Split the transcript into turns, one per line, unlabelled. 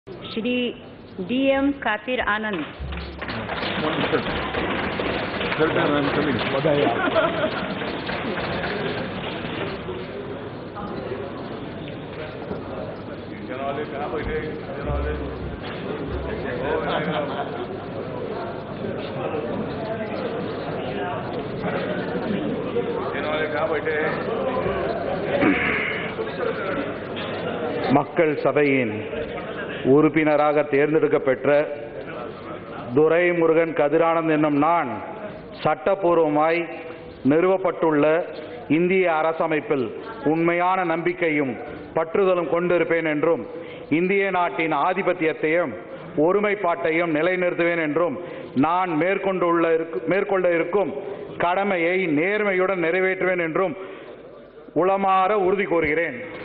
Shri DM Kathir Anand
Third time I'm coming.
மக்கள் சபையின் உறுப்பினராக தேர்ந்தெடுக்கப்பெற்ற துரைமுருகன் கதிரானந்த் என்னும் நான் சட்டபூர்வமாய் நிறுவப்பட்டுள்ள இந்திய அரசமைப்பில் உண்மையான நம்பிக்கையும் பற்றுதலும் கொண்டிருப்பேன் என்றும் இந்திய நாட்டின் ஆதிபத்தியத்தையும் ஒருமைப்பாட்டையும் நிலைநிறுத்துவேன் என்றும் நான் மேற்கொண்டுள்ள இருக்கு- மேற்கொள்ள இருக்கும் கடமையை நேர்மையுடன் நிறைவேற்றுவேன் என்றும் உளமாற உறுதி கூறுகிறேன்